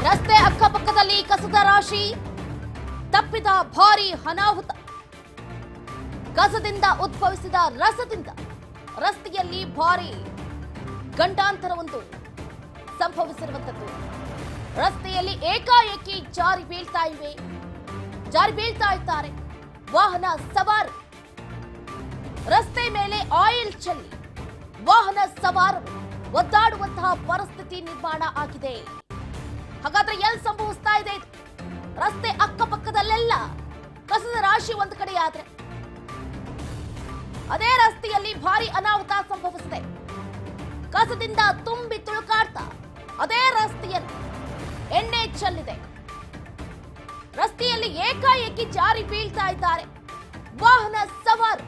ರಸ್ತೆ ಅಕ್ಕಪಕ್ಕದಲ್ಲಿ ಕಸದ ರಾಶಿ ತಪ್ಪಿದ ಭಾರಿ ಅನಾಹುತ ಕಸದಿಂದ ಉದ್ಭವಿಸಿದ ರಸದಿಂದ ರಸ್ತೆಯಲ್ಲಿ ಭಾರಿ ಗಂಡಾಂತರವೊಂದು ಸಂಭವಿಸಿರುವಂತದ್ದು ರಸ್ತೆಯಲ್ಲಿ ಏಕಾಏಕಿ ಜಾರಿ ಬೀಳ್ತಾ ಇವೆ ಜಾರಿ ಬೀಳ್ತಾ ಇದ್ದಾರೆ ವಾಹನ ಸವಾರ ರಸ್ತೆ ಮೇಲೆ ಆಯಿಲ್ ಚೆಲ್ಲಿ ವಾಹನ ಸವಾರರು ಒದ್ದಾಡುವಂತಹ ಪರಿಸ್ಥಿತಿ ನಿರ್ಮಾಣ ಆಗಿದೆ ಹಾಗಾದ್ರೆ ಎಲ್ಲಿ ಸಂಭವಿಸ್ತಾ ಇದೆ ಇದು ರಸ್ತೆ ಅಕ್ಕಪಕ್ಕದಲ್ಲೆಲ್ಲ ಕಸದ ರಾಶಿ ಒಂದು ಕಡೆ ಆದ್ರೆ ಅದೇ ರಸ್ತೆಯಲ್ಲಿ ಭಾರಿ ಅನಾಹುತ ಸಂಭವಿಸಿದೆ ಕಸದಿಂದ ತುಂಬಿ ತುಳುಕಾಡ್ತಾ ಅದೇ ರಸ್ತೆಯಲ್ಲಿ ಎಣ್ಣೆ ಚೆಲ್ಲಿದೆ ರಸ್ತೆಯಲ್ಲಿ ಏಕಾಏಕಿ ಜಾರಿ ಬೀಳ್ತಾ ಇದ್ದಾರೆ ವಾಹನ ಸವಾರು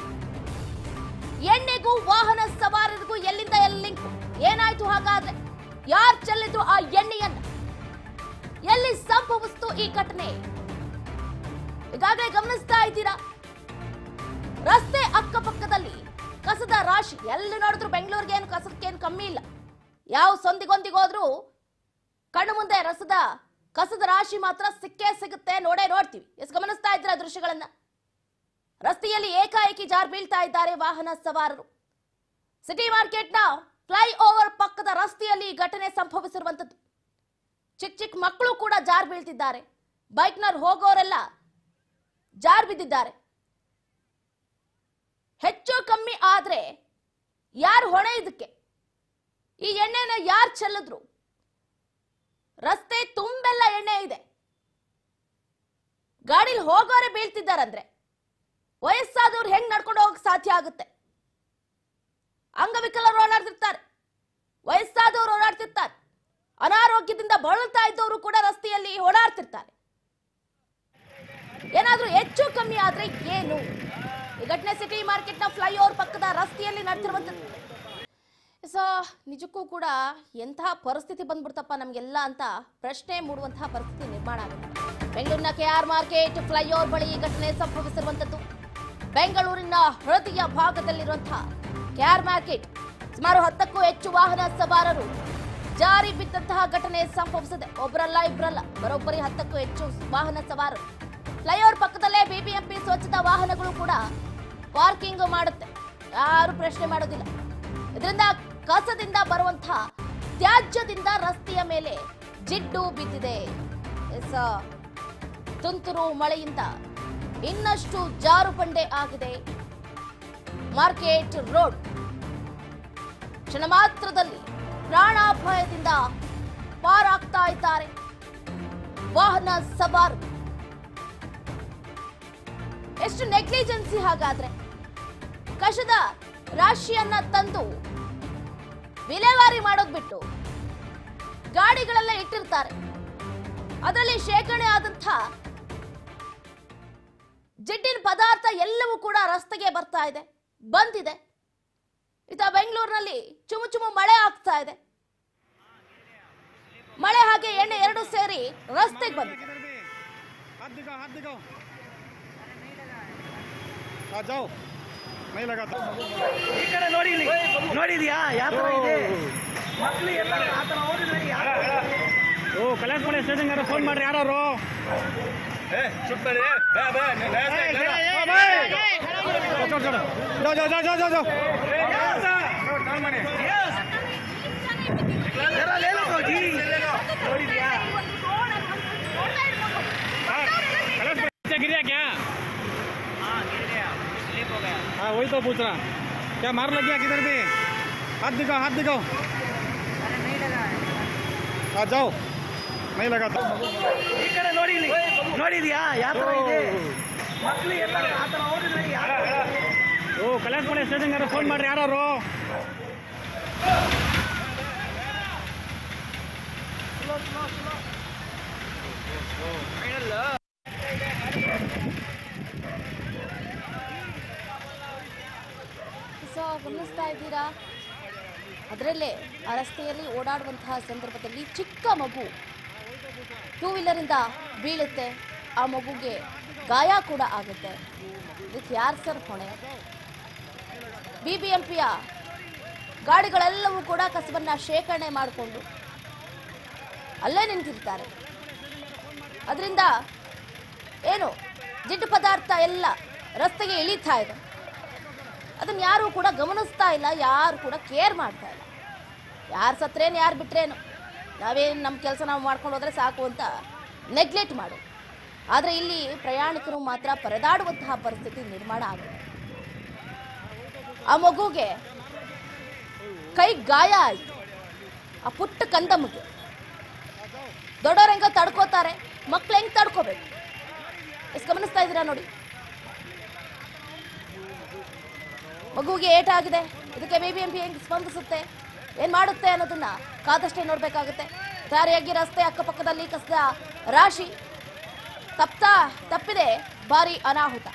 ಎಣ್ಣೆಗೂ ವಾಹನ ಸವಾರರಿಗೂ ಎಲ್ಲಿಂದ ಎಲ್ಲಿ ಲಿಂಕ್ ಏನಾಯ್ತು ಹಾಗಾದ್ರೆ ಯಾರು ಚೆಲ್ಲಿದ್ರು ಆ ಎಣ್ಣೆಯನ್ನ ಎಲ್ಲಿ ಸಂಭವಿಸ್ತು ಈ ಘಟನೆ ಈಗಾಗಲೇ ಗಮನಿಸ್ತಾ ಇದ್ದೀರಾ ರಸ್ತೆ ಅಕ್ಕಪಕ್ಕದಲ್ಲಿ ಕಸದ ರಾಶಿ ಎಲ್ಲಿ ನೋಡಿದ್ರು ಬೆಂಗಳೂರಿಗೆ ಏನು ಕಸದಕ್ಕೇನು ಕಮ್ಮಿ ಇಲ್ಲ ಯಾವ ಸಂದಿಗೊಂದಿಗೋದ್ರೂ ಕಣ್ಣು ಮುಂದೆ ರಸದ ಕಸದ ರಾಶಿ ಮಾತ್ರ ಸಿಕ್ಕೇ ಸಿಗುತ್ತೆ ನೋಡೇ ನೋಡ್ತೀವಿ ಎಷ್ಟು ಗಮನಿಸ್ತಾ ಇದ್ದೀರಾ ದೃಶ್ಯಗಳನ್ನ ರಸ್ತೆಯಲ್ಲಿ ಏಕಾಏಕಿ ಜಾರ್ ಬೀಳ್ತಾ ಇದ್ದಾರೆ ವಾಹನ ಸವಾರರು ಸಿಟಿ ಮಾರ್ಕೆಟ್ನ ಫ್ಲೈ ಓವರ್ ಪಕ್ಕದ ರಸ್ತೆಯಲ್ಲಿ ಈ ಘಟನೆ ಸಂಭವಿಸಿರುವಂತದ್ದು ಚಿಕ್ಕ ಚಿಕ್ಕ ಮಕ್ಕಳು ಕೂಡ ಜಾರ್ ಬೀಳ್ತಿದ್ದಾರೆ ಬೈಕ್ನವ್ರು ಹೋಗೋರೆಲ್ಲ ಜಾರ್ ಬಿದ್ದಿದ್ದಾರೆ ಹೆಚ್ಚು ಕಮ್ಮಿ ಆದ್ರೆ ಯಾರು ಹೊಣೆ ಇದಕ್ಕೆ ಈ ಎಣ್ಣೆನ ಯಾರು ಚೆಲ್ಲಿದ್ರು ರಸ್ತೆ ತುಂಬೆಲ್ಲ ಎಣ್ಣೆ ಇದೆ ಗಾಡಿಲಿ ಹೋಗೋರೆ ಬೀಳ್ತಿದ್ದಾರಂದ್ರೆ ವಯಸ್ಸಾದವ್ರು ಹೆಂಗ್ ನಡ್ಕೊಂಡು ಹೋಗಕ್ ಸಾಧ್ಯ ಆಗುತ್ತೆ ಅಂಗವಿಕಲರು ಓಡಾಡ್ತಿರ್ತಾರೆ ವಯಸ್ಸಾದವರು ಓಡಾಡ್ತಿರ್ತಾರೆ ಅನಾರೋಗ್ಯದಿಂದ ಬಳಲ್ತಾ ಇದ್ದವರು ಕೂಡ ರಸ್ತೆಯಲ್ಲಿ ಓಡಾಡ್ತಿರ್ತಾರೆ ಏನಾದ್ರೂ ಹೆಚ್ಚು ಕಮ್ಮಿ ಆದ್ರೆ ಏನು ಈ ಘಟನೆ ಸಿಟಿ ಮಾರ್ಕೆಟ್ನ ಫ್ಲೈಓವರ್ ಪಕ್ಕದ ರಸ್ತೆಯಲ್ಲಿ ನಡೆದಿರುವಂತದ್ದು ಸೊ ನಿಜಕ್ಕೂ ಕೂಡ ಎಂತಹ ಪರಿಸ್ಥಿತಿ ಬಂದ್ಬಿಡ್ತಪ್ಪ ನಮಗೆಲ್ಲ ಅಂತ ಪ್ರಶ್ನೆ ಮೂಡುವಂತಹ ಪರಿಸ್ಥಿತಿ ನಿರ್ಮಾಣ ಆಗುತ್ತೆ ಬೆಂಗಳೂರಿನ ಕೆಆರ್ ಮಾರ್ಕೆಟ್ ಫ್ಲೈಓವರ್ ಬಳಿ ಈ ಘಟನೆ ಸಂಭವಿಸಿರುವಂತದ್ದು ಬೆಂಗಳೂರಿನ ಹೃದಯ ಭಾಗದಲ್ಲಿರುವಂತಹ ಕೆಆರ್ ಮಾರ್ಕೆಟ್ ಸುಮಾರು ಹತ್ತಕ್ಕೂ ಹೆಚ್ಚು ವಾಹನ ಸವಾರರು ಜಾರಿ ಬಿದ್ದಂತಹ ಘಟನೆ ಸಂಭವಿಸಿದೆ ಒಬ್ಬರಲ್ಲ ಇಬ್ಬರಲ್ಲ ಬರೋಬ್ಬರಿ ಹತ್ತಕ್ಕೂ ಹೆಚ್ಚು ವಾಹನ ಸವಾರರು ಫ್ಲೈಓವರ್ ಪಕ್ಕದಲ್ಲೇ ಬಿಬಿಎಂಪಿ ಸ್ವಚ್ಛತಾ ವಾಹನಗಳು ಕೂಡ ಪಾರ್ಕಿಂಗ್ ಮಾಡುತ್ತೆ ಯಾರು ಪ್ರಶ್ನೆ ಮಾಡೋದಿಲ್ಲ ಇದರಿಂದ ಕಸದಿಂದ ಬರುವಂತಹ ತ್ಯಾಜ್ಯದಿಂದ ರಸ್ತೆಯ ಮೇಲೆ ಜಿಡ್ಡು ಬಿದ್ದಿದೆ ಎಸ್, ತುಂತುರು ಮಳೆಯಿಂದ ಇನ್ನಷ್ಟು ಜಾರುಬಂಡೆ ಆಗಿದೆ ಮಾರ್ಕೆಟ್ ರೋಡ್ ಕ್ಷಣ ಮಾತ್ರದಲ್ಲಿ ಪ್ರಾಣಾಪಾಯದಿಂದ ಪಾರಾಗ್ತಾ ಇದ್ದಾರೆ ವಾಹನ ಸವಾರು ಎಷ್ಟು ನೆಗ್ಲಿಜೆನ್ಸಿ ಹಾಗಾದ್ರೆ ಕಸದ ರಾಶಿಯನ್ನ ತಂದು ವಿಲೇವಾರಿ ಮಾಡೋದ್ ಬಿಟ್ಟು ಗಾಡಿಗಳೆಲ್ಲ ಇಟ್ಟಿರ್ತಾರೆ ಅದರಲ್ಲಿ ಶೇಖರಣೆ ಆದಂಥ ಜಿಡ್ಡಿನ ಪದಾರ್ಥ ಎಲ್ಲವೂ ಕೂಡ ರಸ್ತೆಗೆ ಬರ್ತಾ ಇದೆ ಬಂದಿದೆ ಇತ ಬೆಂಗಳೂರಿನಲ್ಲಿ ಚುಮು ಚುಮು ಮಳೆ ಆಗ್ತಾ ಇದೆ ಮಳೆ ಹಾಗೆ ಎಣ್ಣೆ ಎರಡು ಸೇರಿ ರಸ್ತೆಗೆ ಬಂದಿದೆ हाथ दिखाओ हाथ दिखाओ आ जाओ नहीं लगा था ಈ ಕಡೆ ನೋಡಿ ಇಲ್ಲಿ ನೋಡಿದ್ಯಾ ಯಾವ ತರ ಇದೆ ಮಕ್ಳು ಎಲ್ಲ ಆ ತರ ಹೋಗಿದ್ರೆ ಯಾವ ಓ ಕಲ್ಯಾಣಪುರ ಸ್ಟೇಷನ್ ಫೋನ್ ಮಾಡ್ರಿ ಯಾರು जाओ जाओ जाओ जाओ जाओ ಜರಾ ಲೇ ಲೋ ಜಿ ನೋಡಿದ್ಯಾ कलश गिर गया क्या हाँ वही तो पूछ रहा क्या मार लग गया किधर भी हाथ दिखाओ हाथ दिखाओ आ जाओ नहीं लगा था ಈ ಕಡೆ ನೋಡಿ ಇಲ್ಲಿ ನೋಡಿದ್ಯಾ ಯಾವ ತರ ಇದೆ ಮಕ್ಳು ಎಲ್ಲ ಆ ತರ ಹೋಗಿದ್ರೆ ಯಾವ ಓ ಕಲ್ಯಾಣಪುರ ಸ್ಟೇಷನ್ ಫೋನ್ ಮಾಡ್ರಿ ಯಾರು ಸೊ ಗಮನಿಸ್ತಾ ಇದ್ದೀರಾ ಅದರಲ್ಲೇ ಆ ರಸ್ತೆಯಲ್ಲಿ ಓಡಾಡುವಂತಹ ಸಂದರ್ಭದಲ್ಲಿ ಚಿಕ್ಕ ಮಗು ಟೂ ವೀಲರಿಂದ ಬೀಳುತ್ತೆ ಆ ಮಗುಗೆ ಗಾಯ ಕೂಡ ಆಗುತ್ತೆ ಇದಕ್ಕೆ ಯಾರು ಸರ್ ಹೊಣೆ ಬಿ ಬಿ ಎಂ ಪಿಯ ಗಾಡಿಗಳೆಲ್ಲವೂ ಕೂಡ ಕಸವನ್ನ ಶೇಖರಣೆ ಮಾಡಿಕೊಂಡು ಅಲ್ಲೇ ನಿಂತಿರ್ತಾರೆ ಅದರಿಂದ ಏನು ಜಿಡ್ಡು ಪದಾರ್ಥ ಎಲ್ಲ ರಸ್ತೆಗೆ ಇಳೀತಾ ಇದೆ ಅದನ್ನ ಯಾರು ಕೂಡ ಗಮನಿಸ್ತಾ ಇಲ್ಲ ಯಾರು ಕೂಡ ಕೇರ್ ಮಾಡ್ತಾ ಇಲ್ಲ ಯಾರು ಸತ್ರೇನು ಯಾರು ಬಿಟ್ರೇನು ನಾವೇನು ನಮ್ಮ ಕೆಲಸ ನಾವು ಮಾಡ್ಕೊಂಡು ಹೋದ್ರೆ ಸಾಕು ಅಂತ ನೆಗ್ಲೆಕ್ಟ್ ಮಾಡು ಆದರೆ ಇಲ್ಲಿ ಪ್ರಯಾಣಿಕರು ಮಾತ್ರ ಪರದಾಡುವಂತಹ ಪರಿಸ್ಥಿತಿ ನಿರ್ಮಾಣ ಆಗಿದೆ ಆ ಮಗುಗೆ ಕೈ ಗಾಯ ಆಯಿತು ಆ ಪುಟ್ಟ ಕಂದಮ್ಮಗೆ ದೊಡ್ಡವ್ರು ಹೆಂಗ ತಡ್ಕೋತಾರೆ ಮಕ್ಳು ಹೆಂಗ್ ತಡ್ಕೋಬೇಕು ಎಷ್ಟು ಗಮನಿಸ್ತಾ ಇದ್ದೀರಾ ನೋಡಿ ಮಗುವಿಗೆ ಏಟಾಗಿದೆ ಇದಕ್ಕೆ ಬಿ ಬಿ ಎಂ ಪಿ ಹೆಂಗ್ ಸ್ಪಂದಿಸುತ್ತೆ ಏನ್ ಮಾಡುತ್ತೆ ಅನ್ನೋದನ್ನ ಕಾದಷ್ಟೇ ನೋಡ್ಬೇಕಾಗುತ್ತೆ ದಾರಿಯಾಗಿ ರಸ್ತೆ ಅಕ್ಕಪಕ್ಕದಲ್ಲಿ ಕಸದ ರಾಶಿ ತಪ್ತಾ ತಪ್ಪಿದೆ ಭಾರಿ ಅನಾಹುತ